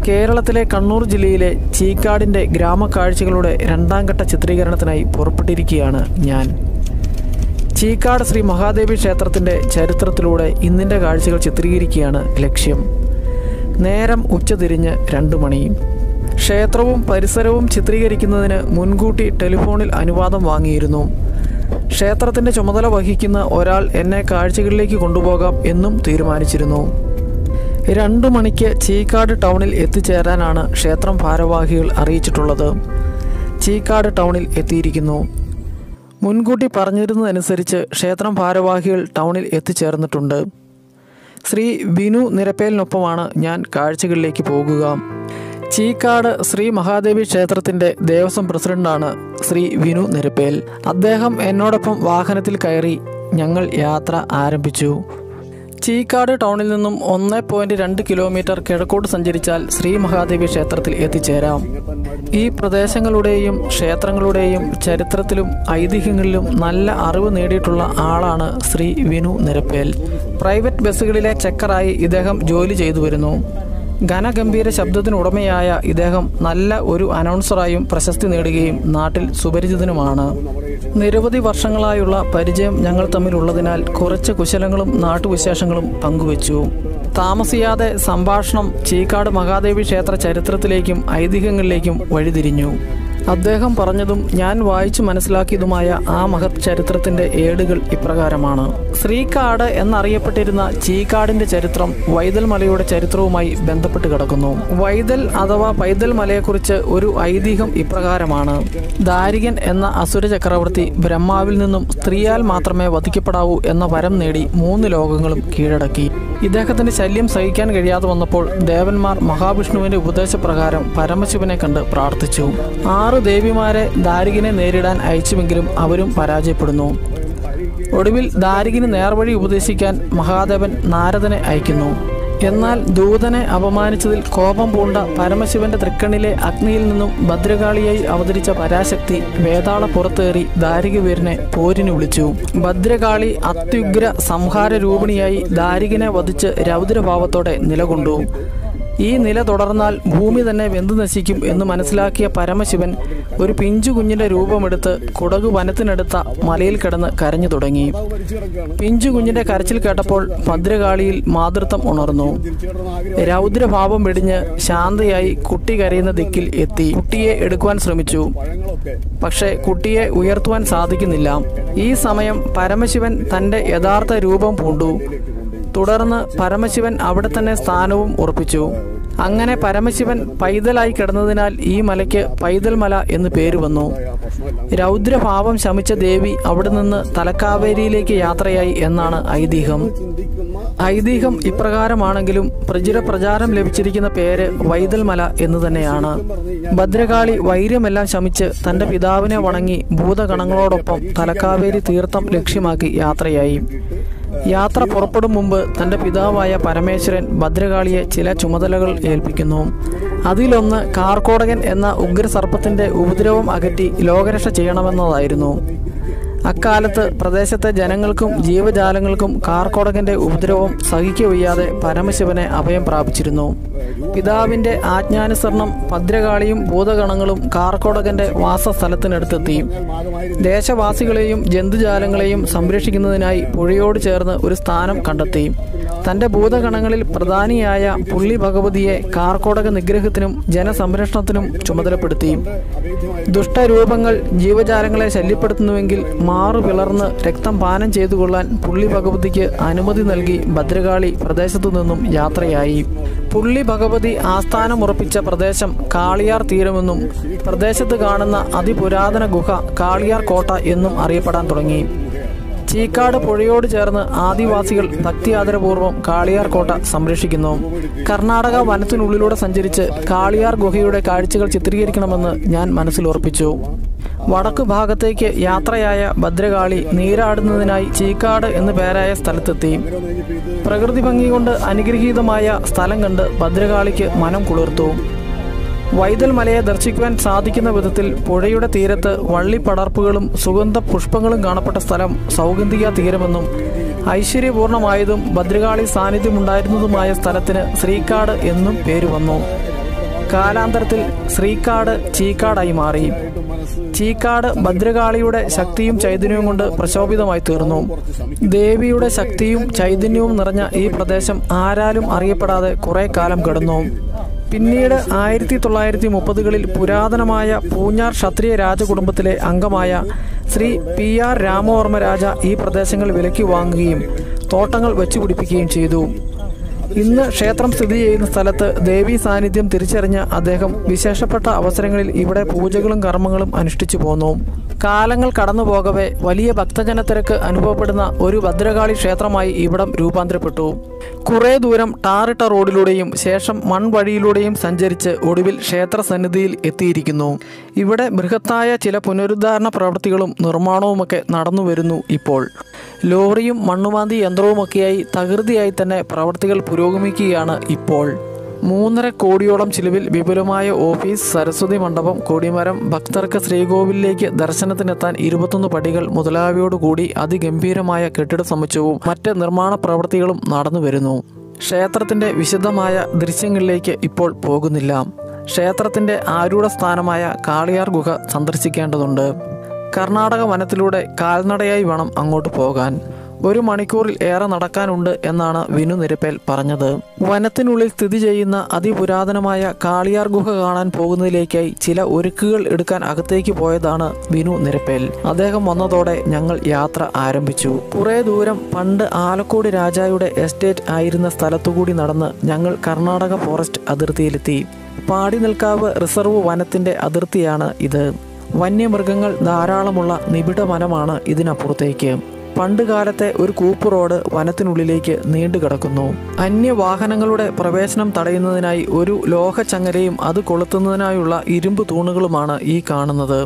കേരളത്തിലെ കണ്ണൂർ ജില്ലയിലെ ചീക്കാടിൻ്റെ ഗ്രാമക്കാഴ്ചകളുടെ രണ്ടാം ഘട്ട ചിത്രീകരണത്തിനായി പുറപ്പെട്ടിരിക്കുകയാണ് ഞാൻ ചീക്കാട് ശ്രീ മഹാദേവി ക്ഷേത്രത്തിൻ്റെ ചരിത്രത്തിലൂടെ ഇന്നിൻ്റെ കാഴ്ചകൾ ചിത്രീകരിക്കുകയാണ് ലക്ഷ്യം നേരം ഉച്ചതിരിഞ്ഞ് രണ്ട് മണി ക്ഷേത്രവും പരിസരവും ചിത്രീകരിക്കുന്നതിന് മുൻകൂട്ടി ടെലിഫോണിൽ അനുവാദം വാങ്ങിയിരുന്നു ക്ഷേത്രത്തിൻ്റെ ചുമതല വഹിക്കുന്ന ഒരാൾ എന്നെ കാഴ്ചകളിലേക്ക് കൊണ്ടുപോകാം എന്നും തീരുമാനിച്ചിരുന്നു രണ്ടു മണിക്ക് ചീക്കാട് ടൗണിൽ എത്തിച്ചേരാനാണ് ക്ഷേത്രം ഭാരവാഹികൾ അറിയിച്ചിട്ടുള്ളത് ചീക്കാട് ടൗണിൽ എത്തിയിരിക്കുന്നു മുൻകൂട്ടി പറഞ്ഞിരുന്നതനുസരിച്ച് ക്ഷേത്രം ഭാരവാഹികൾ ടൗണിൽ എത്തിച്ചേർന്നിട്ടുണ്ട് ശ്രീ വിനു നിരപ്പേലിനൊപ്പമാണ് ഞാൻ കാഴ്ചകളിലേക്ക് പോകുക ചീക്കാട് ശ്രീ മഹാദേവി ക്ഷേത്രത്തിൻ്റെ ദേവസ്വം പ്രസിഡന്റാണ് ശ്രീ വിനു നിരപ്പേൽ അദ്ദേഹം എന്നോടൊപ്പം വാഹനത്തിൽ കയറി ഞങ്ങൾ യാത്ര ആരംഭിച്ചു ചീക്കാട് ടൗണിൽ നിന്നും ഒന്ന് പോയിന്റ് രണ്ട് കിലോമീറ്റർ കിഴക്കോട്ട് സഞ്ചരിച്ചാൽ ശ്രീ മഹാദേവി ക്ഷേത്രത്തിൽ എത്തിച്ചേരാം ഈ പ്രദേശങ്ങളുടെയും ക്ഷേത്രങ്ങളുടെയും ചരിത്രത്തിലും ഐതിഹ്യങ്ങളിലും നല്ല അറിവ് നേടിയിട്ടുള്ള ആളാണ് ശ്രീ വിനു നിരപ്പേൽ പ്രൈവറ്റ് ബസ്സുകളിലെ ചെക്കറായി ഇദ്ദേഹം ജോലി ചെയ്തു വരുന്നു ഘനഗംഭീര ശബ്ദത്തിന് ഉടമയായ ഇദ്ദേഹം നല്ല ഒരു അനൗൺസറായും പ്രശസ്തി നേടുകയും നാട്ടിൽ സുപരിചിതനുമാണ് നിരവധി വർഷങ്ങളായുള്ള പരിചയം ഞങ്ങൾ തമ്മിലുള്ളതിനാൽ കുറച്ച് കുശലങ്ങളും നാട്ടുവിശേഷങ്ങളും പങ്കുവച്ചു താമസിയാതെ സംഭാഷണം ചീക്കാട് മഹാദേവി ക്ഷേത്ര ചരിത്രത്തിലേക്കും ഐതിഹ്യങ്ങളിലേക്കും വഴിതിരിഞ്ഞു അദ്ദേഹം പറഞ്ഞതും ഞാൻ വായിച്ചു മനസ്സിലാക്കിയതുമായ ആ മഹത് ചരിത്രത്തിന്റെ ഏടുകൾ ഇപ്രകാരമാണ് ശ്രീകാട് എന്നറിയപ്പെട്ടിരുന്ന ചീക്കാടിന്റെ ചരിത്രം വൈതൽ മലയുടെ ചരിത്രവുമായി ബന്ധപ്പെട്ട് കിടക്കുന്നു വൈതൽ അഥവാ പൈതൽ മലയെക്കുറിച്ച് ഒരു ഐതിഹ്യം ഇപ്രകാരമാണ് ദാരികൻ എന്ന അസുര ചക്രവർത്തി ബ്രഹ്മാവിൽ നിന്നും സ്ത്രീയാൽ മാത്രമേ വധിക്കപ്പെടാവൂ എന്ന വരം നേടി മൂന്ന് ലോകങ്ങളും കീഴടക്കി ഇദ്ദേഹത്തിന്റെ ശല്യം സഹിക്കാൻ കഴിയാതെ വന്നപ്പോൾ ദേവന്മാർ മഹാവിഷ്ണുവിന്റെ ഉപദേശപ്രകാരം പരമശിവനെ കണ്ട് പ്രാർത്ഥിച്ചു ആറ് ദേവിമാരെ ദാരികനെ നേരിടാൻ അയച്ചുവെങ്കിലും അവരും പരാജയപ്പെടുന്നു ഒടുവിൽ ദാരികിന് നേർവഴി ഉപദേശിക്കാൻ മഹാദേവൻ നാരദനെ അയക്കുന്നു എന്നാൽ ദൂതനെ അപമാനിച്ചതിൽ കോപം പൂണ്ട പരമശിവന്റെ തൃക്കണ്ണിലെ അഗ്നിയിൽ നിന്നും ഭദ്രകാളിയായി അവതരിച്ച പരാശക്തി വേതാള പുറത്തേറി ദാരികവീരനെ പോരിന് വിളിച്ചു ഭദ്രകാളി അത്യുഗ്ര സംഹാര രൂപിണിയായി ദാരികനെ വധിച്ച് രൗദ്രഭാവത്തോടെ നിലകൊണ്ടു ഈ നില തുടർന്നാൽ ഭൂമി തന്നെ വെന്തു നശിക്കും എന്ന് മനസ്സിലാക്കിയ പരമശിവൻ ഒരു പിഞ്ചു കുഞ്ഞിന്റെ രൂപമെടുത്ത് കുടകു വനത്തിനടുത്ത മലയിൽ കിടന്ന് കരഞ്ഞു തുടങ്ങി പിഞ്ചു കുഞ്ഞിന്റെ കരച്ചിൽ കേട്ടപ്പോൾ ഭദ്രകാളിയിൽ മാതൃത്വം ഉണർന്നു രൗദ്രഭാവം വെടിഞ്ഞ് ശാന്തയായി കുട്ടി കരയുന്ന ദിക്കിൽ എത്തി കുട്ടിയെ എടുക്കുവാൻ ശ്രമിച്ചു പക്ഷേ കുട്ടിയെ ഉയർത്തുവാൻ സാധിക്കുന്നില്ല ഈ സമയം പരമശിവൻ തന്റെ യഥാർത്ഥ രൂപം പൂണ്ടു തുടർന്ന് പരമശിവൻ അവിടെ തന്നെ സ്ഥാനവും ഉറപ്പിച്ചു അങ്ങനെ പരമശിവൻ പൈതലായി കിടന്നതിനാൽ ഈ മലയ്ക്ക് പൈതൽ മല എന്ന് പേര് വന്നു രൗദ്രഭാവം ശമിച്ച ദേവി അവിടെ നിന്ന് തലക്കാവേരിയിലേക്ക് യാത്രയായി എന്നാണ് ഐതിഹ്യം ഐതിഹ്യം ഇപ്രകാരമാണെങ്കിലും പ്രചുര പ്രചാരം ലഭിച്ചിരിക്കുന്ന പേര് വൈതൽമല എന്ന് തന്നെയാണ് ഭദ്രകാളി വൈര്യമെല്ലാം ശമിച്ച് തന്റെ പിതാവിനെ വണങ്ങി ഭൂതഗണങ്ങളോടൊപ്പം തലക്കാവേരി തീർത്ഥം ലക്ഷ്യമാക്കി യാത്രയായി യാത്ര പുറപ്പെടും മുമ്പ് തന്റെ പിതാവായ പരമേശ്വരൻ ഭദ്രകാളിയെ ചില ചുമതലകൾ ഏൽപ്പിക്കുന്നു അതിലൊന്ന് കാർക്കോടകൻ എന്ന ഉഗ്രസർപ്പത്തിന്റെ ഉപദ്രവം അകറ്റി ലോകരക്ഷ ചെയ്യണമെന്നതായിരുന്നു അക്കാലത്ത് പ്രദേശത്തെ ജനങ്ങൾക്കും ജീവജാലങ്ങൾക്കും കാർക്കോടകന്റെ ഉപദ്രവം സഹിക്കവയ്യാതെ പരമശിവനെ അഭയം പ്രാപിച്ചിരുന്നു പിതാവിന്റെ ആജ്ഞാനുസരണം ഭദ്രകാളിയും ഭൂതഗണങ്ങളും കാർക്കോടകന്റെ വാസസ്ഥലത്തിനടുത്തെത്തി ദേശവാസികളെയും ജന്തുജാലങ്ങളെയും സംരക്ഷിക്കുന്നതിനായി പുഴയോട് ചേർന്ന് ഒരു സ്ഥാനം കണ്ടെത്തി തന്റെ ഭൂതഗണങ്ങളിൽ പ്രധാനിയായ പുള്ളി ഭഗവതിയെ കാർക്കോടക നിഗ്രഹത്തിനും ജനസംരക്ഷണത്തിനും ചുമതലപ്പെടുത്തി ദുഷ്ടരൂപങ്ങൾ ജീവജാലങ്ങളെ ശല്യപ്പെടുത്തുന്നുവെങ്കിൽ മാറു പിളർന്ന് രക്തം പാനം ചെയ്തു കൊള്ളാൻ പുള്ളി ഭഗവതിക്ക് അനുമതി നൽകി ഭദ്രകാളി പ്രദേശത്തു നിന്നും യാത്രയായി പുള്ളി ഭഗവതി ആസ്ഥാനം ഉറപ്പിച്ച പ്രദേശം കാളിയാർ തീരമെന്നും പ്രദേശത്ത് കാണുന്ന അതിപുരാതന ഗുഹ കാളിയാർ കോട്ട എന്നും അറിയപ്പെടാൻ തുടങ്ങി ചീക്കാട് പുഴയോട് ചേർന്ന് ആദിവാസികൾ ഭക്തിയാദരപൂർവ്വം കാളിയാർ കോട്ട സംരക്ഷിക്കുന്നു കർണാടക വനത്തിനുള്ളിലൂടെ സഞ്ചരിച്ച് കാളിയാർ ഗുഹയുടെ കാഴ്ചകൾ ചിത്രീകരിക്കണമെന്ന് ഞാൻ മനസ്സിൽ ഉറപ്പിച്ചു വടക്കു ഭാഗത്തേക്ക് യാത്രയായ ഭദ്രകാളി നീരാടുന്നതിനായി ചീക്കാട് എന്നു പേരായ സ്ഥലത്തെത്തി പ്രകൃതി ഭംഗി കൊണ്ട് അനുഗ്രഹീതമായ സ്ഥലം കണ്ട് ഭദ്രകാളിക്ക് മനം കുളിർത്തു വൈതൽ മലയെ ദർശിക്കുവാൻ സാധിക്കുന്ന വിധത്തിൽ പുഴയുടെ തീരത്ത് വള്ളിപ്പടർപ്പുകളും സുഗന്ധ പുഷ്പങ്ങളും കാണപ്പെട്ട സ്ഥലം സൗഗന്ധിക തീരമെന്നും ഐശ്വര്യപൂർണമായതും ഭദ്രകാളി സാന്നിധ്യമുണ്ടായിരുന്നതുമായ സ്ഥലത്തിന് ശ്രീക്കാട് എന്നും പേര് വന്നു കാലാന്തരത്തിൽ ശ്രീക്കാട് ചീക്കാടായി മാറി ചീക്കാട് ഭദ്രകാളിയുടെ ശക്തിയും ചൈതന്യവും കൊണ്ട് പ്രശോഭിതമായി തീർന്നു ദേവിയുടെ ശക്തിയും ചൈതന്യവും നിറഞ്ഞ ഈ പ്രദേശം ആരാലും അറിയപ്പെടാതെ കുറെ കാലം കിടന്നു പിന്നീട് ആയിരത്തി തൊള്ളായിരത്തി മുപ്പതുകളിൽ പുരാതനമായ പൂഞ്ഞാർ ക്ഷത്രിയ രാജകുടുംബത്തിലെ അംഗമായ ശ്രീ പി ആർ രാമവർമ്മ രാജ ഈ പ്രദേശങ്ങൾ വിലയ്ക്ക് വാങ്ങുകയും തോട്ടങ്ങൾ വെച്ചുപിടിപ്പിക്കുകയും ചെയ്തു ഇന്ന് ക്ഷേത്രം സ്ഥിതി ചെയ്യുന്ന സ്ഥലത്ത് ദേവീ സാന്നിധ്യം തിരിച്ചറിഞ്ഞ അദ്ദേഹം വിശേഷപ്പെട്ട അവസരങ്ങളിൽ ഇവിടെ പൂജകളും കർമ്മങ്ങളും അനുഷ്ഠിച്ചു പോന്നു കാലങ്ങൾ കടന്നു പോകവേ വലിയ ഭക്തജനത്തിരക്ക് അനുഭവപ്പെടുന്ന ഒരു ഭദ്രകാളി ക്ഷേത്രമായി ഇവിടം രൂപാന്തരപ്പെട്ടു കുറേ ദൂരം ടാറിട്ട റോഡിലൂടെയും ശേഷം മൺവഴിയിലൂടെയും സഞ്ചരിച്ച് ഒടുവിൽ ക്ഷേത്ര സന്നിധിയിൽ എത്തിയിരിക്കുന്നു ഇവിടെ ബൃഹത്തായ ചില പുനരുദ്ധാരണ പ്രവൃത്തികളും നിർമ്മാണവുമൊക്കെ നടന്നു വരുന്നു ഇപ്പോൾ ലോറിയും മണ്ണുമാന്തി യന്ത്രവുമൊക്കെയായി തകൃതിയായി തന്നെ പ്രവർത്തികൾ പുരോഗമിക്കുകയാണ് ഇപ്പോൾ മൂന്നര കോടിയോളം ചിലവിൽ വിപുലമായ ഓഫീസ് സരസ്വതി മണ്ഡപം കൊടിമരം ഭക്തർക്ക് ശ്രീകോവിലേക്ക് ദർശനത്തിനെത്താൻ ഇരുപത്തൊന്ന് പടികൾ മുതലായവയോടുകൂടി അതിഗംഭീരമായ കെട്ടിട സമുച്ചയവും മറ്റ് നിർമ്മാണ പ്രവൃത്തികളും നടന്നു വരുന്നു ക്ഷേത്രത്തിന്റെ വിശദമായ ദൃശ്യങ്ങളിലേക്ക് ഇപ്പോൾ പോകുന്നില്ല ക്ഷേത്രത്തിന്റെ ആരൂഢ സ്ഥാനമായ കാളിയാർ ഗുഹ സന്ദർശിക്കേണ്ടതുണ്ട് കർണാടക വനത്തിലൂടെ കാൽനടയായി വേണം അങ്ങോട്ട് പോകാൻ ഒരു മണിക്കൂറിൽ ഏറെ നടക്കാനുണ്ട് എന്നാണ് വിനു നിരപ്പേൽ പറഞ്ഞത് വനത്തിനുള്ളിൽ സ്ഥിതി ചെയ്യുന്ന അതിപുരാതനമായ കാളിയാർ ഗുഹ കാണാൻ പോകുന്നതിലേക്കായി ചില ഒരുക്കുകൾ എടുക്കാൻ അകത്തേക്ക് പോയതാണ് വിനു നിരപ്പേൽ അദ്ദേഹം വന്നതോടെ ഞങ്ങൾ യാത്ര ആരംഭിച്ചു കുറേ ദൂരം പണ്ട് ആലക്കോട് രാജായുടെ എസ്റ്റേറ്റ് ആയിരുന്ന സ്ഥലത്തുകൂടി നടന്ന് ഞങ്ങൾ കർണാടക ഫോറസ്റ്റ് അതിർത്തിയിലെത്തി പാടി നിൽക്കാവ് റിസർവ് വനത്തിന്റെ അതിർത്തിയാണ് ഇത് വന്യമൃഗങ്ങൾ ധാരാളമുള്ള നിബിഡ വനമാണ് ഇതിനപ്പുറത്തേക്ക് പണ്ട് കാലത്തെ ഒരു കൂപ്പ് റോഡ് വനത്തിനുള്ളിലേക്ക് നീണ്ടു കിടക്കുന്നു അന്യവാഹനങ്ങളുടെ പ്രവേശനം തടയുന്നതിനായി ഒരു ലോഹച്ചങ്ങലയും അത് കൊളുത്തുന്നതിനായുള്ള ഇരുമ്പ് തൂണുകളുമാണ് ഈ കാണുന്നത്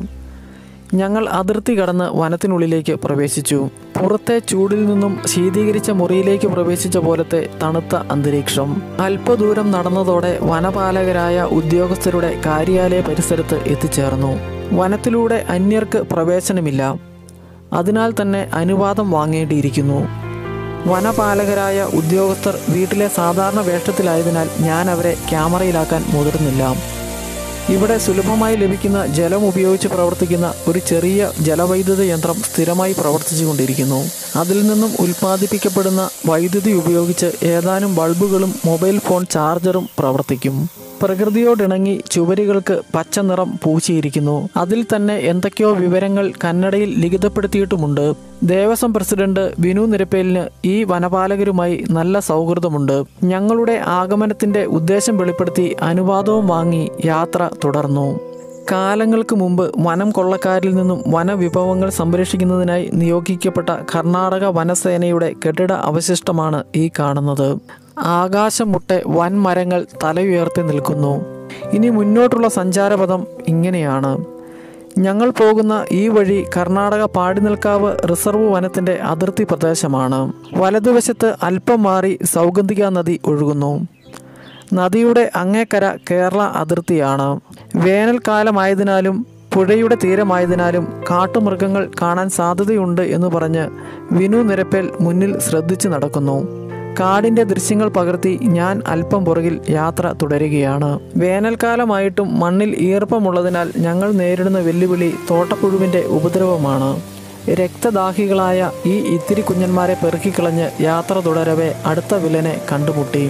ഞങ്ങൾ അതിർത്തി കടന്ന് വനത്തിനുള്ളിലേക്ക് പ്രവേശിച്ചു പുറത്തെ ചൂടിൽ നിന്നും ശീതീകരിച്ച മുറിയിലേക്ക് പ്രവേശിച്ച പോലത്തെ തണുത്ത അന്തരീക്ഷം അല്പദൂരം നടന്നതോടെ വനപാലകരായ ഉദ്യോഗസ്ഥരുടെ കാര്യാലയ പരിസരത്ത് എത്തിച്ചേർന്നു വനത്തിലൂടെ അന്യർക്ക് പ്രവേശനമില്ല അതിനാൽ തന്നെ അനുവാദം വാങ്ങേണ്ടിയിരിക്കുന്നു വനപാലകരായ ഉദ്യോഗസ്ഥർ വീട്ടിലെ സാധാരണ വേഷത്തിലായതിനാൽ ഞാൻ അവരെ ക്യാമറയിലാക്കാൻ മുതിർന്നില്ല ഇവിടെ സുലഭമായി ലഭിക്കുന്ന ജലം ഉപയോഗിച്ച് പ്രവർത്തിക്കുന്ന ഒരു ചെറിയ ജലവൈദ്യുത യന്ത്രം സ്ഥിരമായി പ്രവർത്തിച്ചുകൊണ്ടിരിക്കുന്നു അതിൽ നിന്നും ഉൽപ്പാദിപ്പിക്കപ്പെടുന്ന വൈദ്യുതി ഉപയോഗിച്ച് ഏതാനും ബൾബുകളും മൊബൈൽ ഫോൺ ചാർജറും പ്രവർത്തിക്കും പ്രകൃതിയോടിണങ്ങി ചുവരുകൾക്ക് പച്ച നിറം പൂശിയിരിക്കുന്നു അതിൽ തന്നെ എന്തൊക്കെയോ വിവരങ്ങൾ കന്നഡയിൽ ലിഖിതപ്പെടുത്തിയിട്ടുമുണ്ട് ദേവസ്വം പ്രസിഡന്റ് വിനു നിരപ്പേലിന് ഈ വനപാലകരുമായി നല്ല സൗഹൃദമുണ്ട് ഞങ്ങളുടെ ആഗമനത്തിന്റെ ഉദ്ദേശം വെളിപ്പെടുത്തി അനുവാദവും വാങ്ങി യാത്ര തുടർന്നു കാലങ്ങൾക്ക് മുമ്പ് വനം കൊള്ളക്കാരിൽ നിന്നും വനവിഭവങ്ങൾ സംരക്ഷിക്കുന്നതിനായി നിയോഗിക്കപ്പെട്ട കർണാടക വനസേനയുടെ കെട്ടിട അവശിഷ്ടമാണ് ഈ കാണുന്നത് ആകാശം മുട്ടെ വൻമരങ്ങൾ തലയുയർത്തി നിൽക്കുന്നു ഇനി മുന്നോട്ടുള്ള സഞ്ചാരപഥം ഇങ്ങനെയാണ് ഞങ്ങൾ പോകുന്ന ഈ വഴി കർണാടക പാടിനിൽക്കാവ് റിസർവ് വനത്തിന്റെ അതിർത്തി പ്രദേശമാണ് വലതുവശത്ത് അല്പം മാറി സൗഗന്ധിക നദി ഒഴുകുന്നു നദിയുടെ അങ്ങേക്കര കേരള അതിർത്തിയാണ് വേനൽക്കാലമായതിനാലും പുഴയുടെ തീരമായതിനാലും കാട്ടുമൃഗങ്ങൾ കാണാൻ സാധ്യതയുണ്ട് എന്ന് പറഞ്ഞ് വിനു നിരപ്പേൽ മുന്നിൽ ശ്രദ്ധിച്ചു നടക്കുന്നു കാടിന്റെ ദൃശ്യങ്ങൾ പകർത്തി ഞാൻ അല്പം പുറകിൽ യാത്ര തുടരുകയാണ് വേനൽക്കാലമായിട്ടും മണ്ണിൽ ഈർപ്പമുള്ളതിനാൽ ഞങ്ങൾ നേരിടുന്ന വെല്ലുവിളി തോട്ടപ്പുഴുവിന്റെ ഉപദ്രവമാണ് രക്തദാഹികളായ ഈ ഇത്തിരി കുഞ്ഞന്മാരെ പെറുക്കിക്കളഞ്ഞ് യാത്ര തുടരവെ അടുത്ത വില്ലനെ കണ്ടുമുട്ടി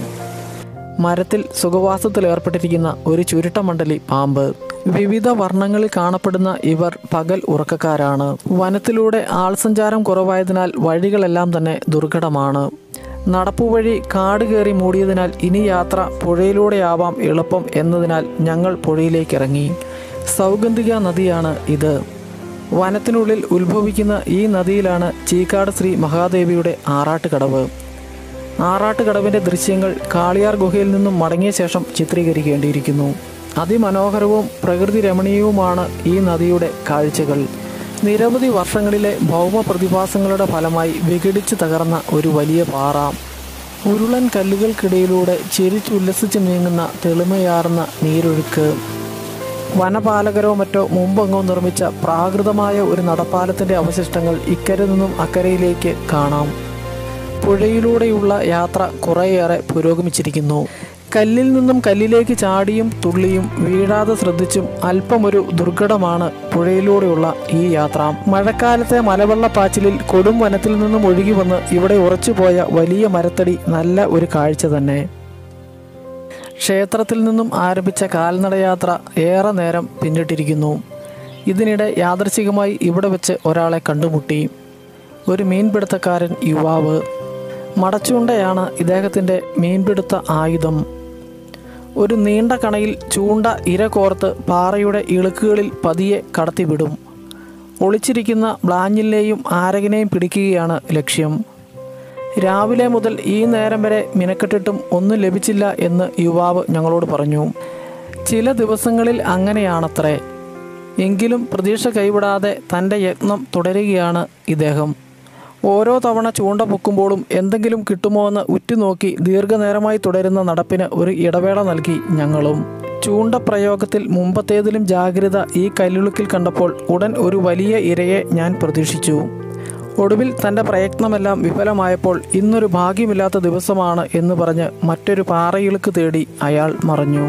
മരത്തിൽ സുഖവാസത്തിൽ ഏർപ്പെട്ടിരിക്കുന്ന ഒരു ചുരുട്ടമണ്ഡലി പാമ്പ് വിവിധ വർണ്ണങ്ങളിൽ കാണപ്പെടുന്ന ഇവർ പകൽ ഉറക്കക്കാരാണ് വനത്തിലൂടെ ആൾസഞ്ചാരം കുറവായതിനാൽ വഴികളെല്ലാം തന്നെ ദുർഘടമാണ് നടപ്പുവഴി കാട് കയറി മൂടിയതിനാൽ ഇനി യാത്ര പുഴയിലൂടെയാവാം എളുപ്പം എന്നതിനാൽ ഞങ്ങൾ പുഴയിലേക്ക് ഇറങ്ങി സൗഗന്ധിക നദിയാണ് ഇത് വനത്തിനുള്ളിൽ ഉത്ഭവിക്കുന്ന ഈ നദിയിലാണ് ചീക്കാട് ശ്രീ മഹാദേവിയുടെ ആറാട്ടുകടവ് ആറാട്ടുകടവിൻ്റെ ദൃശ്യങ്ങൾ കാളിയാർ ഗുഹയിൽ നിന്നും മടങ്ങിയ ശേഷം ചിത്രീകരിക്കേണ്ടിയിരിക്കുന്നു അതിമനോഹരവും പ്രകൃതി രമണീയവുമാണ് ഈ നദിയുടെ കാഴ്ചകൾ നിരവധി വർഷങ്ങളിലെ ഭൗമ പ്രതിഭാസങ്ങളുടെ ഫലമായി വിഘടിച്ച് തകർന്ന ഒരു വലിയ പാറ ഉരുളൻ കല്ലുകൾക്കിടയിലൂടെ ചിരിച്ചുല്ലസിച്ച് നീങ്ങുന്ന തെളിമയാർന്ന നീരൊഴുക്ക് വനപാലകരോ മറ്റോ മുമ്പെങ്ങോ നിർമ്മിച്ച പ്രാകൃതമായ ഒരു നടപ്പാലത്തിന്റെ അവശിഷ്ടങ്ങൾ ഇക്കരെ നിന്നും അക്കരയിലേക്ക് കാണാം പുഴയിലൂടെയുള്ള യാത്ര കുറേയേറെ പുരോഗമിച്ചിരിക്കുന്നു കല്ലിൽ നിന്നും കല്ലിലേക്ക് ചാടിയും തുള്ളിയും വീഴാതെ ശ്രദ്ധിച്ചും അല്പമൊരു ദുർഘടമാണ് പുഴയിലൂടെയുള്ള ഈ യാത്ര മഴക്കാലത്തെ മലവെള്ളപ്പാച്ചിലിൽ കൊടും വനത്തിൽ നിന്നും ഒഴുകി വന്ന് ഇവിടെ ഉറച്ചുപോയ വലിയ മരത്തടി നല്ല ഒരു കാഴ്ച തന്നെ ക്ഷേത്രത്തിൽ നിന്നും ആരംഭിച്ച കാൽനടയാത്ര ഏറെ നേരം പിന്നിട്ടിരിക്കുന്നു ഇതിനിടെ യാദൃശികമായി ഇവിടെ വെച്ച് ഒരാളെ കണ്ടുമുട്ടി ഒരു മീൻപിടുത്തക്കാരൻ യുവാവ് മടച്ചൂണ്ടയാണ് ഇദ്ദേഹത്തിൻ്റെ മീൻപിടുത്ത ആയുധം ഒരു നീണ്ട കണയിൽ ചൂണ്ട ഇര കോർത്ത് പാറയുടെ ഇളുക്കുകളിൽ പതിയെ കടത്തിവിടും ഒളിച്ചിരിക്കുന്ന ബ്ലാഞ്ഞിലിനെയും ആരകിനെയും പിടിക്കുകയാണ് ലക്ഷ്യം രാവിലെ മുതൽ ഈ നേരം വരെ മിനക്കെട്ടിട്ടും ഒന്നും ലഭിച്ചില്ല എന്ന് യുവാവ് ഞങ്ങളോട് പറഞ്ഞു ചില ദിവസങ്ങളിൽ അങ്ങനെയാണത്രേ എങ്കിലും പ്രതീക്ഷ കൈവിടാതെ തൻ്റെ യത്നം തുടരുകയാണ് ഇദ്ദേഹം ഓരോ തവണ ചൂണ്ട പൊക്കുമ്പോഴും എന്തെങ്കിലും കിട്ടുമോ എന്ന് ഉറ്റുനോക്കി ദീർഘനേരമായി തുടരുന്ന നടപ്പിന് ഒരു ഇടവേള നൽകി ഞങ്ങളും ചൂണ്ട പ്രയോഗത്തിൽ മുമ്പത്തേതിലും ജാഗ്രത ഈ കല്ലുളുക്കിൽ കണ്ടപ്പോൾ ഉടൻ ഒരു വലിയ ഇരയെ ഞാൻ പ്രതീക്ഷിച്ചു ഒടുവിൽ തൻ്റെ പ്രയത്നമെല്ലാം വിഫലമായപ്പോൾ ഇന്നൊരു ഭാഗ്യമില്ലാത്ത ദിവസമാണ് എന്ന് പറഞ്ഞ് മറ്റൊരു പാറയിളുക്ക് തേടി അയാൾ മറഞ്ഞു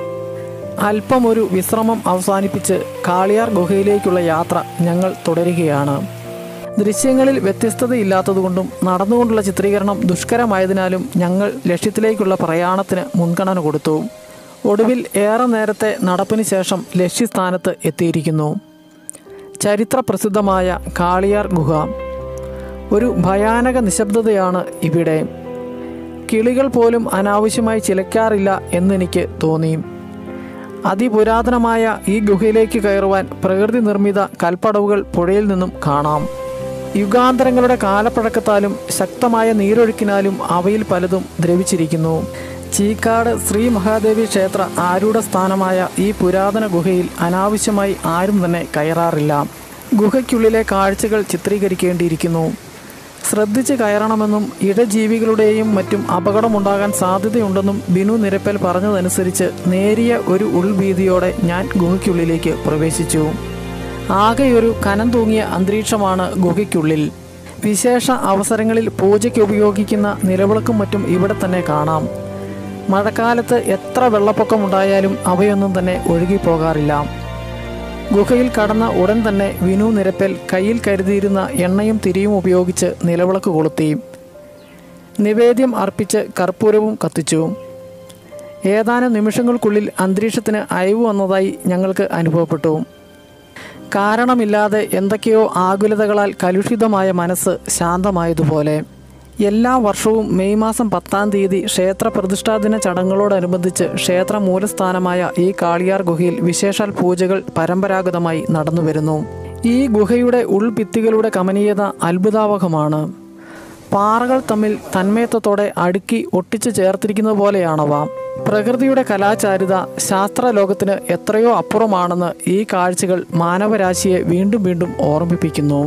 അല്പം ഒരു വിശ്രമം അവസാനിപ്പിച്ച് കാളിയാർ ഗുഹയിലേക്കുള്ള യാത്ര ഞങ്ങൾ തുടരുകയാണ് ദൃശ്യങ്ങളിൽ വ്യത്യസ്തതയില്ലാത്തതുകൊണ്ടും നടന്നുകൊണ്ടുള്ള ചിത്രീകരണം ദുഷ്കരമായതിനാലും ഞങ്ങൾ ലക്ഷ്യത്തിലേക്കുള്ള പ്രയാണത്തിന് മുൻഗണന കൊടുത്തു ഒടുവിൽ ഏറെ നേരത്തെ നടപ്പിന് ശേഷം ലക്ഷ്യസ്ഥാനത്ത് എത്തിയിരിക്കുന്നു ചരിത്ര പ്രസിദ്ധമായ കാളിയാർ ഗുഹ ഒരു ഭയാനക നിശബ്ദതയാണ് ഇവിടെ കിളികൾ പോലും അനാവശ്യമായി ചിലക്കാറില്ല എന്നെനിക്ക് തോന്നി അതിപുരാതനമായ ഈ ഗുഹയിലേക്ക് കയറുവാൻ പ്രകൃതി നിർമ്മിത കൽപ്പടവുകൾ പുഴയിൽ നിന്നും കാണാം യുഗാന്തരങ്ങളുടെ കാലപ്പഴക്കത്താലും ശക്തമായ നീരൊഴുക്കിനാലും അവയിൽ പലതും ദ്രവിച്ചിരിക്കുന്നു ചീക്കാട് ശ്രീ മഹാദേവി ക്ഷേത്ര ആരൂഢ സ്ഥാനമായ ഈ പുരാതന ഗുഹയിൽ അനാവശ്യമായി ആരും തന്നെ കയറാറില്ല ഗുഹയ്ക്കുള്ളിലെ കാഴ്ചകൾ ചിത്രീകരിക്കേണ്ടിയിരിക്കുന്നു ശ്രദ്ധിച്ച് കയറണമെന്നും ഇടജീവികളുടെയും മറ്റും അപകടമുണ്ടാകാൻ സാധ്യതയുണ്ടെന്നും ബിനു നിരപ്പൽ പറഞ്ഞതനുസരിച്ച് നേരിയ ഒരു ഉൾഭീതിയോടെ ഞാൻ ഗുഹയ്ക്കുള്ളിലേക്ക് പ്രവേശിച്ചു ആകെയൊരു കനം തൂങ്ങിയ അന്തരീക്ഷമാണ് ഗുഹയ്ക്കുള്ളിൽ വിശേഷ അവസരങ്ങളിൽ പൂജയ്ക്ക് ഉപയോഗിക്കുന്ന നിലവിളക്കും മറ്റും ഇവിടെ തന്നെ കാണാം മഴക്കാലത്ത് എത്ര വെള്ളപ്പൊക്കമുണ്ടായാലും അവയൊന്നും തന്നെ ഒഴുകിപ്പോകാറില്ല ഗുഹയിൽ കടന്ന ഉടൻ തന്നെ വിനു നിരപ്പൽ കയ്യിൽ കരുതിയിരുന്ന എണ്ണയും തിരിയും ഉപയോഗിച്ച് നിലവിളക്ക് കൊളുത്തി നിവേദ്യം അർപ്പിച്ച് കർപ്പൂരവും കത്തിച്ചു ഏതാനും നിമിഷങ്ങൾക്കുള്ളിൽ അന്തരീക്ഷത്തിന് അയവ് വന്നതായി ഞങ്ങൾക്ക് അനുഭവപ്പെട്ടു കാരണമില്ലാതെ എന്തൊക്കെയോ ആകുലതകളാൽ കലുഷിതമായ മനസ്സ് ശാന്തമായതുപോലെ എല്ലാ വർഷവും മെയ് മാസം പത്താം തീയതി ക്ഷേത്ര പ്രതിഷ്ഠാദിന ചടങ്ങുകളോടനുബന്ധിച്ച് ക്ഷേത്ര മൂലസ്ഥാനമായ ഈ കാളിയാർ ഗുഹയിൽ വിശേഷാൽ പൂജകൾ പരമ്പരാഗതമായി നടന്നുവരുന്നു ഈ ഗുഹയുടെ ഉൾഭിത്തികളുടെ കമനീയത അത്ഭുതാവഹമാണ് പാറകൾ തമ്മിൽ തന്മയത്വത്തോടെ അടുക്കി ഒട്ടിച്ചു ചേർത്തിരിക്കുന്നത് പോലെയാണവ പ്രകൃതിയുടെ കലാചാരിത ശാസ്ത്രലോകത്തിന് എത്രയോ അപ്പുറമാണെന്ന് ഈ കാഴ്ചകൾ മാനവരാശിയെ വീണ്ടും വീണ്ടും ഓർമ്മിപ്പിക്കുന്നു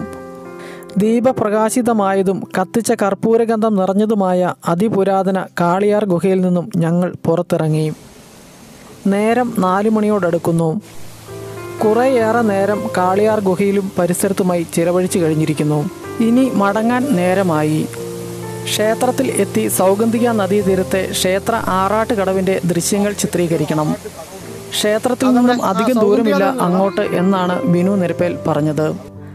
ദീപപ്രകാശിതമായതും കത്തിച്ച കർപ്പൂരഗന്ധം നിറഞ്ഞതുമായ അതിപുരാതന കാളിയാർ ഗുഹയിൽ നിന്നും ഞങ്ങൾ പുറത്തിറങ്ങി നേരം നാലു മണിയോടടുക്കുന്നു കുറേയേറെ നേരം കാളിയാർ ഗുഹയിലും പരിസരത്തുമായി ചിലവഴിച്ചു കഴിഞ്ഞിരിക്കുന്നു ഇനി മടങ്ങാൻ നേരമായി ക്ഷേത്രത്തിൽ എത്തി സൗഗന്ധിക നദീതീരത്തെ ക്ഷേത്ര ആറാട്ട് കടവിൻ്റെ ദൃശ്യങ്ങൾ ചിത്രീകരിക്കണം ക്ഷേത്രത്തിൽ നിന്നും അധികം ദൂരമില്ല അങ്ങോട്ട് എന്നാണ് ബിനു നിരപ്പേൽ പറഞ്ഞത്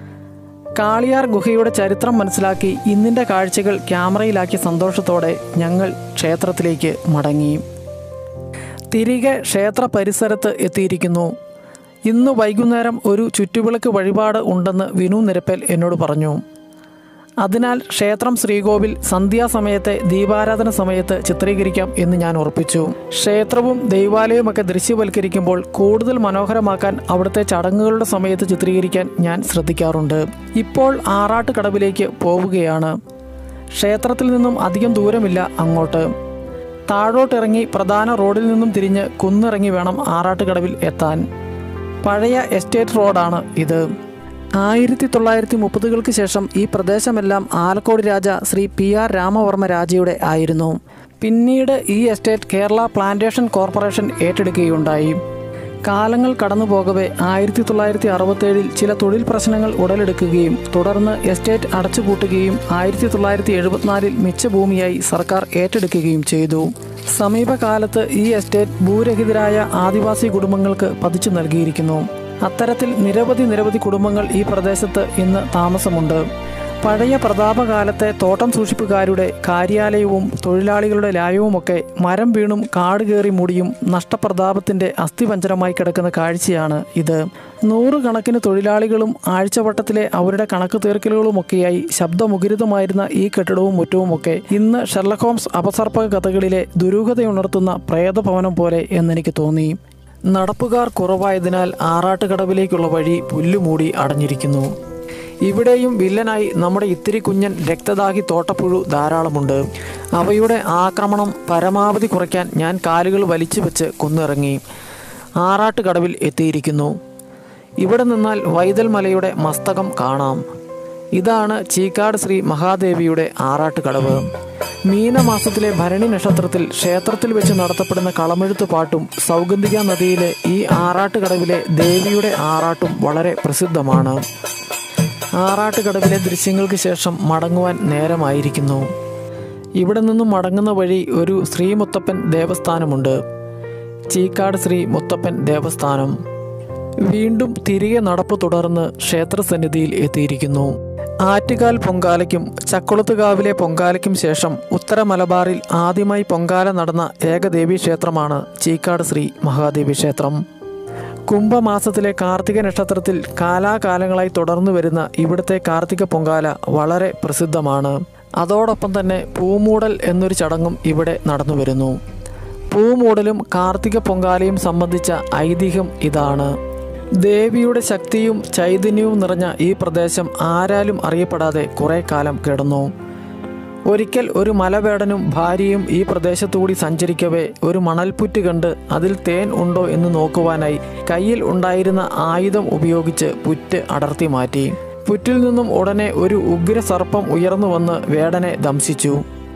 കാളിയാർ ഗുഹയുടെ ചരിത്രം മനസ്സിലാക്കി ഇന്നിൻ്റെ കാഴ്ചകൾ ക്യാമറയിലാക്കിയ സന്തോഷത്തോടെ ഞങ്ങൾ ക്ഷേത്രത്തിലേക്ക് മടങ്ങി തിരികെ ക്ഷേത്ര പരിസരത്ത് എത്തിയിരിക്കുന്നു ഇന്ന് വൈകുന്നേരം ഒരു ചുറ്റുവിളക്ക് വഴിപാട് ഉണ്ടെന്ന് വിനു നിരപ്പൽ എന്നോട് പറഞ്ഞു അതിനാൽ ക്ഷേത്രം ശ്രീകോവിൽ സന്ധ്യാസമയത്തെ ദീപാരാധന സമയത്ത് ചിത്രീകരിക്കാം എന്ന് ഞാൻ ഉറപ്പിച്ചു ക്ഷേത്രവും ദൈവാലയവുമൊക്കെ ദൃശ്യവൽക്കരിക്കുമ്പോൾ കൂടുതൽ മനോഹരമാക്കാൻ അവിടുത്തെ ചടങ്ങുകളുടെ സമയത്ത് ചിത്രീകരിക്കാൻ ഞാൻ ശ്രദ്ധിക്കാറുണ്ട് ഇപ്പോൾ ആറാട്ട് കടവിലേക്ക് പോവുകയാണ് ക്ഷേത്രത്തിൽ നിന്നും അധികം ദൂരമില്ല അങ്ങോട്ട് താഴോട്ടിറങ്ങി പ്രധാന റോഡിൽ നിന്നും തിരിഞ്ഞ് കുന്നിറങ്ങി വേണം ആറാട്ടുകടവിൽ എത്താൻ പഴയ എസ്റ്റേറ്റ് റോഡാണ് ഇത് ആയിരത്തി തൊള്ളായിരത്തി മുപ്പതുകൾക്ക് ശേഷം ഈ പ്രദേശമെല്ലാം ആലക്കോട് രാജ ശ്രീ പി ആർ രാമവർമ്മ രാജയുടെ ആയിരുന്നു പിന്നീട് ഈ എസ്റ്റേറ്റ് കേരള പ്ലാന്റേഷൻ കോർപ്പറേഷൻ ഏറ്റെടുക്കുകയുണ്ടായി കാലങ്ങൾ കടന്നു പോകവെ ആയിരത്തി തൊള്ളായിരത്തി അറുപത്തേഴിൽ ചില തൊഴിൽ പ്രശ്നങ്ങൾ ഉടലെടുക്കുകയും തുടർന്ന് എസ്റ്റേറ്റ് അടച്ചുപൂട്ടുകയും ആയിരത്തി തൊള്ളായിരത്തി എഴുപത്തിനാലിൽ മിച്ചഭൂമിയായി സർക്കാർ ഏറ്റെടുക്കുകയും ചെയ്തു സമീപകാലത്ത് ഈ എസ്റ്റേറ്റ് ഭൂരഹിതരായ ആദിവാസി കുടുംബങ്ങൾക്ക് പതിച്ചു നൽകിയിരിക്കുന്നു അത്തരത്തിൽ നിരവധി നിരവധി കുടുംബങ്ങൾ ഈ പ്രദേശത്ത് ഇന്ന് താമസമുണ്ട് പഴയ പ്രതാപകാലത്തെ തോട്ടം സൂക്ഷിപ്പുകാരുടെ കാര്യാലയവും തൊഴിലാളികളുടെ ലായവുമൊക്കെ മരം വീണും കാട് കയറി മൂടിയും നഷ്ടപ്രതാപത്തിന്റെ അസ്ഥിപഞ്ചരമായി കിടക്കുന്ന കാഴ്ചയാണ് ഇത് നൂറുകണക്കിന് തൊഴിലാളികളും ആഴ്ചവട്ടത്തിലെ അവരുടെ കണക്ക് തീർക്കലുകളുമൊക്കെയായി ശബ്ദമുഖരിതമായിരുന്ന ഈ കെട്ടിടവും മുറ്റവുമൊക്കെ ഇന്ന് ഷെർലക് ഹോംസ് അപസർപ്പക കഥകളിലെ ദുരൂഹതയുണർത്തുന്ന പ്രേതഭവനം പോലെ എന്നെനിക്ക് തോന്നി നടപ്പുകാർ കുറവായതിനാൽ ആറാട്ടുകടവിലേക്കുള്ള വഴി പുല്ലുമൂടി അടഞ്ഞിരിക്കുന്നു ഇവിടെയും വില്ലനായി നമ്മുടെ ഇത്തിരി കുഞ്ഞൻ രക്തദാഹി തോട്ടപ്പുഴു ധാരാളമുണ്ട് അവയുടെ ആക്രമണം പരമാവധി കുറയ്ക്കാൻ ഞാൻ കാലുകൾ വലിച്ചു വെച്ച് കുന്നിറങ്ങി ആറാട്ടുകടവിൽ എത്തിയിരിക്കുന്നു ഇവിടെ നിന്നാൽ വൈതൽ മലയുടെ മസ്തകം കാണാം ഇതാണ് ചീക്കാട് ശ്രീ മഹാദേവിയുടെ ആറാട്ടുകടവ് മീനമാസത്തിലെ ഭരണി നക്ഷത്രത്തിൽ ക്ഷേത്രത്തിൽ വെച്ച് നടത്തപ്പെടുന്ന കളമെഴുത്ത് പാട്ടും സൗഗന്ധിക നദിയിലെ ഈ ആറാട്ടുകടവിലെ ദേവിയുടെ ആറാട്ടും വളരെ പ്രസിദ്ധമാണ് ആറാട്ടുകടവിലെ ദൃശ്യങ്ങൾക്ക് ശേഷം മടങ്ങുവാൻ നേരമായിരിക്കുന്നു ഇവിടെ നിന്നും മടങ്ങുന്ന വഴി ഒരു ശ്രീ മുത്തപ്പൻ ദേവസ്ഥാനമുണ്ട് ചീക്കാട് ശ്രീ മുത്തപ്പൻ ദേവസ്ഥാനം വീണ്ടും തിരികെ നടപ്പ് തുടർന്ന് ക്ഷേത്രസന്നിധിയിൽ എത്തിയിരിക്കുന്നു ആറ്റുകാൽ പൊങ്കാലയ്ക്കും ചക്കുളത്തുകാവിലെ പൊങ്കാലയ്ക്കും ശേഷം ഉത്തര മലബാറിൽ ആദ്യമായി പൊങ്കാല നടന്ന ഏകദേവീ ക്ഷേത്രമാണ് ചീക്കാട് ശ്രീ മഹാദേവി ക്ഷേത്രം കുംഭമാസത്തിലെ കാർത്തിക നക്ഷത്രത്തിൽ കാലാകാലങ്ങളായി തുടർന്നു വരുന്ന ഇവിടുത്തെ കാർത്തിക പൊങ്കാല വളരെ പ്രസിദ്ധമാണ് അതോടൊപ്പം തന്നെ പൂമൂടൽ എന്നൊരു ചടങ്ങും ഇവിടെ നടന്നു വരുന്നു പൂമൂടലും കാർത്തിക പൊങ്കാലയും സംബന്ധിച്ച ഐതിഹ്യം ഇതാണ് ദേവിയുടെ ശക്തിയും ചൈതന്യവും നിറഞ്ഞ ഈ പ്രദേശം ആരാലും അറിയപ്പെടാതെ കുറെ കാലം കിടന്നു ഒരിക്കൽ ഒരു മലവേടനും ഭാര്യയും ഈ പ്രദേശത്തുകൂടി സഞ്ചരിക്കവേ ഒരു മണൽപ്പുറ്റ് കണ്ട് അതിൽ തേൻ ഉണ്ടോ എന്ന് നോക്കുവാനായി കയ്യിൽ ഉണ്ടായിരുന്ന ആയുധം ഉപയോഗിച്ച് പുറ്റ് അടർത്തി മാറ്റി പുറ്റിൽ നിന്നും ഉടനെ ഒരു ഉഗ്ര സർപ്പം ഉയർന്നു വന്ന് വേടനെ ദംശിച്ചു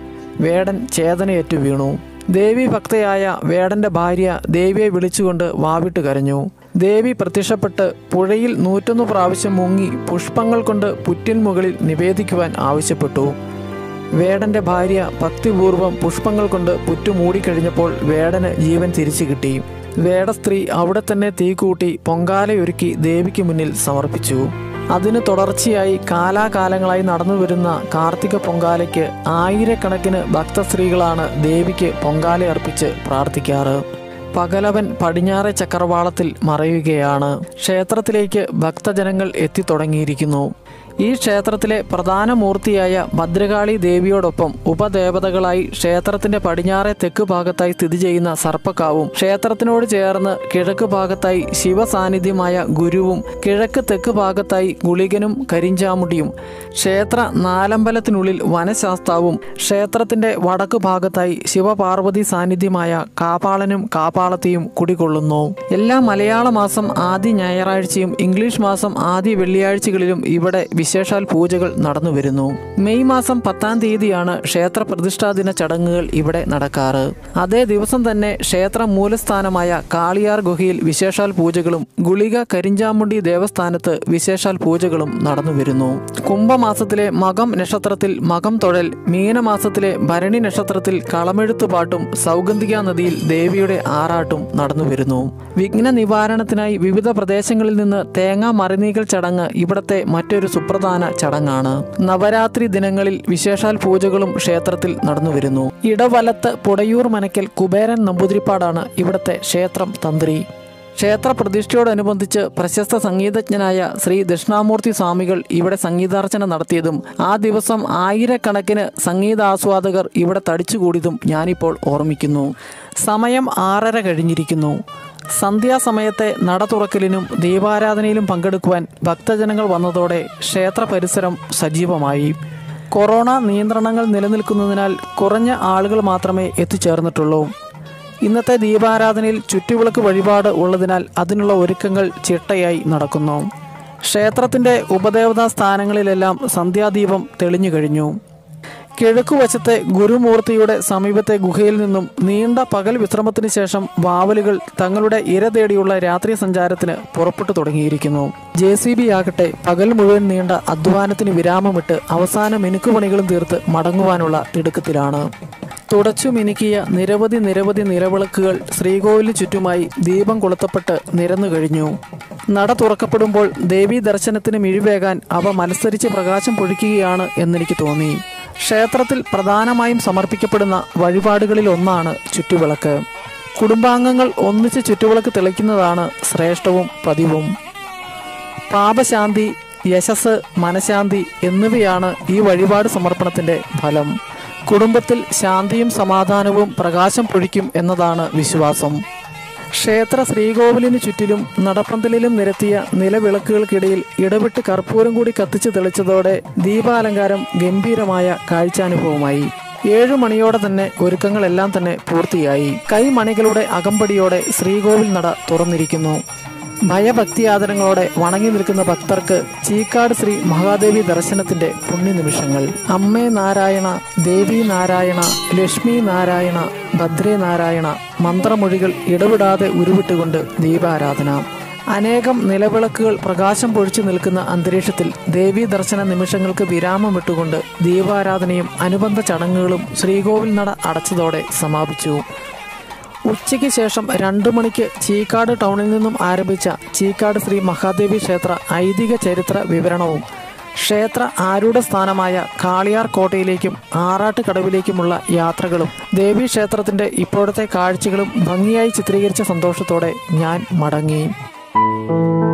വേടൻ ചേതനയേറ്റു വീണു ദേവി ഭക്തയായ വേടന്റെ ഭാര്യ ദേവിയെ വിളിച്ചുകൊണ്ട് വാവിട്ട് കരഞ്ഞു ദേവി പ്രത്യക്ഷപ്പെട്ട് പുഴയിൽ നൂറ്റൊന്ന് പ്രാവശ്യം മുങ്ങി പുഷ്പങ്ങൾ കൊണ്ട് പുറ്റിൻ മുകളിൽ നിവേദിക്കുവാൻ ആവശ്യപ്പെട്ടു വേടന്റെ ഭാര്യ ഭക്തിപൂർവം പുഷ്പങ്ങൾ കൊണ്ട് പുറ്റു മൂടിക്കഴിഞ്ഞപ്പോൾ വേടന് ജീവൻ തിരിച്ചു കിട്ടി വേടസ്ത്രീ അവിടെ തന്നെ തീ കൂട്ടി പൊങ്കാലയൊരുക്കി ദേവിക്ക് മുന്നിൽ സമർപ്പിച്ചു അതിന് തുടർച്ചയായി കാലാകാലങ്ങളായി നടന്നു വരുന്ന കാർത്തിക പൊങ്കാലയ്ക്ക് ആയിരക്കണക്കിന് ഭക്തസ്ത്രീകളാണ് ദേവിക്ക് പൊങ്കാല അർപ്പിച്ച് പ്രാർത്ഥിക്കാറ് പകലവൻ പടിഞ്ഞാറെ ചക്രവാളത്തിൽ മറയുകയാണ് ക്ഷേത്രത്തിലേക്ക് ഭക്തജനങ്ങൾ എത്തിത്തുടങ്ങിയിരിക്കുന്നു ഈ ക്ഷേത്രത്തിലെ പ്രധാന മൂർത്തിയായ ഭദ്രകാളി ദേവിയോടൊപ്പം ഉപദേവതകളായി ക്ഷേത്രത്തിന്റെ പടിഞ്ഞാറെ തെക്ക് ഭാഗത്തായി സ്ഥിതി ചെയ്യുന്ന സർപ്പക്കാവും ക്ഷേത്രത്തിനോട് ചേർന്ന് കിഴക്ക് ഭാഗത്തായി ശിവസാന്നിധ്യമായ ഗുരുവും കിഴക്ക് തെക്ക് ഭാഗത്തായി ഗുളികനും കരിഞ്ചാമുടിയും ക്ഷേത്ര നാലമ്പലത്തിനുള്ളിൽ വനശാസ്താവും ക്ഷേത്രത്തിന്റെ വടക്ക് ഭാഗത്തായി ശിവപാർവതി സാന്നിധ്യമായ കാപാളനും കാപ്പാളത്തിയും കുടികൊള്ളുന്നു എല്ലാ മലയാള മാസം ആദ്യ ഞായറാഴ്ചയും ഇംഗ്ലീഷ് മാസം ആദ്യ വെള്ളിയാഴ്ചകളിലും ഇവിടെ വിശേഷാൽ പൂജകൾ നടന്നു വരുന്നു മെയ് മാസം പത്താം തീയതിയാണ് ക്ഷേത്ര പ്രതിഷ്ഠാദിന ചടങ്ങുകൾ ഇവിടെ നടക്കാറ് അതേ ദിവസം തന്നെ ക്ഷേത്ര മൂലസ്ഥാനമായ കാളിയാർ ഗുഹയിൽ വിശേഷാൽ പൂജകളും ഗുളിക കരിഞ്ചാമുണ്ടി ദേവസ്ഥാനത്ത് വിശേഷാൽ പൂജകളും നടന്നു വരുന്നു കുംഭമാസത്തിലെ മകം നക്ഷത്രത്തിൽ മകം തൊഴൽ മീനമാസത്തിലെ ഭരണി നക്ഷത്രത്തിൽ കളമെഴുത്ത് പാട്ടും സൗഗന്ധിക നദിയിൽ ദേവിയുടെ ആറാട്ടും നടന്നു വരുന്നു വിഘ്ന നിവാരണത്തിനായി വിവിധ പ്രദേശങ്ങളിൽ നിന്ന് തേങ്ങ മറിനീകൽ ചടങ്ങ് ഇവിടത്തെ മറ്റൊരു സുപ്രധാന ചടങ്ങാണ് നവരാത്രി ദിനങ്ങളിൽ വിശേഷാൽ പൂജകളും ക്ഷേത്രത്തിൽ നടന്നു വരുന്നു ഇടവലത്ത് പുടയൂർ മനക്കൽ കുബേരൻ നമ്പൂതിരിപ്പാടാണ് ഇവിടത്തെ ക്ഷേത്രം തന്ത്രി ക്ഷേത്ര പ്രതിഷ്ഠയോടനുബന്ധിച്ച് പ്രശസ്ത സംഗീതജ്ഞനായ ശ്രീ ദക്ഷിണാമൂർത്തി സ്വാമികൾ ഇവിടെ സംഗീതാർച്ചന നടത്തിയതും ആ ദിവസം ആയിരക്കണക്കിന് സംഗീതാസ്വാദകർ ഇവിടെ തടിച്ചുകൂടിയതും ഞാനിപ്പോൾ ഓർമ്മിക്കുന്നു സമയം ആറര കഴിഞ്ഞിരിക്കുന്നു സന്ധ്യാസമയത്തെ നട തുറക്കലിനും ദീപാരാധനയിലും പങ്കെടുക്കുവാൻ ഭക്തജനങ്ങൾ വന്നതോടെ ക്ഷേത്ര പരിസരം സജീവമായി കൊറോണ നിയന്ത്രണങ്ങൾ നിലനിൽക്കുന്നതിനാൽ കുറഞ്ഞ ആളുകൾ മാത്രമേ എത്തിച്ചേർന്നിട്ടുള്ളൂ ഇന്നത്തെ ദീപാരാധനയിൽ ചുറ്റുവിളക്ക് വഴിപാട് ഉള്ളതിനാൽ അതിനുള്ള ഒരുക്കങ്ങൾ ചിട്ടയായി നടക്കുന്നു ക്ഷേത്രത്തിൻ്റെ ഉപദേവതാ സ്ഥാനങ്ങളിലെല്ലാം സന്ധ്യാദീപം തെളിഞ്ഞു കഴിഞ്ഞു കിഴക്കുവശത്തെ ഗുരുമൂർത്തിയുടെ സമീപത്തെ ഗുഹയിൽ നിന്നും നീണ്ട പകൽ വിശ്രമത്തിന് ശേഷം വാവലുകൾ തങ്ങളുടെ ഇര തേടിയുള്ള രാത്രി സഞ്ചാരത്തിന് പുറപ്പെട്ടു തുടങ്ങിയിരിക്കുന്നു ജെ സി ബി ആകട്ടെ പകൽ മുഴുവൻ നീണ്ട അധ്വാനത്തിന് വിരാമമിട്ട് അവസാന മിനുക്കുപണികളും തീർത്ത് മടങ്ങുവാനുള്ള തിടുക്കത്തിലാണ് തുടച്ചു മിനുക്കിയ നിരവധി നിരവധി നിലവിളക്കുകൾ ശ്രീകോവിലിന് ചുറ്റുമായി ദീപം കൊളുത്തപ്പെട്ട് നിരന്നു കഴിഞ്ഞു നട തുറക്കപ്പെടുമ്പോൾ ദേവീ ദർശനത്തിന് മിഴിവേകാൻ അവ മത്സരിച്ച് പ്രകാശം പൊഴിക്കുകയാണ് എന്നെനിക്ക് തോന്നി ക്ഷേത്രത്തിൽ പ്രധാനമായും സമർപ്പിക്കപ്പെടുന്ന വഴിപാടുകളിൽ ഒന്നാണ് ചുറ്റുവിളക്ക് കുടുംബാംഗങ്ങൾ ഒന്നിച്ച് ചുറ്റുവിളക്ക് തെളിക്കുന്നതാണ് ശ്രേഷ്ഠവും പതിവും പാപശാന്തി യശസ് മനഃശാന്തി എന്നിവയാണ് ഈ വഴിപാട് സമർപ്പണത്തിന്റെ ഫലം കുടുംബത്തിൽ ശാന്തിയും സമാധാനവും പ്രകാശം പൊഴിക്കും എന്നതാണ് വിശ്വാസം ക്ഷേത്ര ശ്രീകോവിലിന് ചുറ്റിലും നടപ്പന്തലിലും നിരത്തിയ നിലവിളക്കുകൾക്കിടയിൽ ഇടവിട്ട് കർപ്പൂരം കൂടി കത്തിച്ചു തെളിച്ചതോടെ ദീപാലങ്കാരം ഗംഭീരമായ കാഴ്ചാനുഭവമായി ഏഴു മണിയോടെ തന്നെ ഒരുക്കങ്ങളെല്ലാം തന്നെ പൂർത്തിയായി കൈമണികളുടെ അകമ്പടിയോടെ ശ്രീകോവിൽ നട തുറന്നിരിക്കുന്നു ഭയഭക്തിയാദരങ്ങളോടെ വണങ്ങി നിൽക്കുന്ന ഭക്തർക്ക് ചീക്കാട് ശ്രീ മഹാദേവി ദർശനത്തിന്റെ പുണ്യനിമിഷങ്ങൾ അമ്മേ നാരായണ ദേവി നാരായണ ലക്ഷ്മി നാരായണ ഭദ്രേ നാരായണ മന്ത്രമൊഴികൾ ഇടവിടാതെ ഉരുവിട്ടുകൊണ്ട് ദീപാരാധന അനേകം നിലവിളക്കുകൾ പ്രകാശം പൊഴിച്ചു നിൽക്കുന്ന അന്തരീക്ഷത്തിൽ ദേവീ ദർശന നിമിഷങ്ങൾക്ക് വിരാമമിട്ടുകൊണ്ട് ദീപാരാധനയും അനുബന്ധ ചടങ്ങുകളും ശ്രീകോവിൽ നട അടച്ചതോടെ സമാപിച്ചു ഉച്ചയ്ക്ക് ശേഷം രണ്ടു മണിക്ക് ചീക്കാട് ടൗണിൽ നിന്നും ആരംഭിച്ച ചീക്കാട് ശ്രീ മഹാദേവി ക്ഷേത്ര ഐതിഹ്യ ചരിത്ര വിവരണവും ക്ഷേത്ര ആരൂഢ സ്ഥാനമായ കാളിയാർ കോട്ടയിലേക്കും ആറാട്ട് കടവിലേക്കുമുള്ള യാത്രകളും ദേവീ ക്ഷേത്രത്തിന്റെ ഇപ്പോഴത്തെ കാഴ്ചകളും ഭംഗിയായി ചിത്രീകരിച്ച സന്തോഷത്തോടെ ഞാൻ മടങ്ങി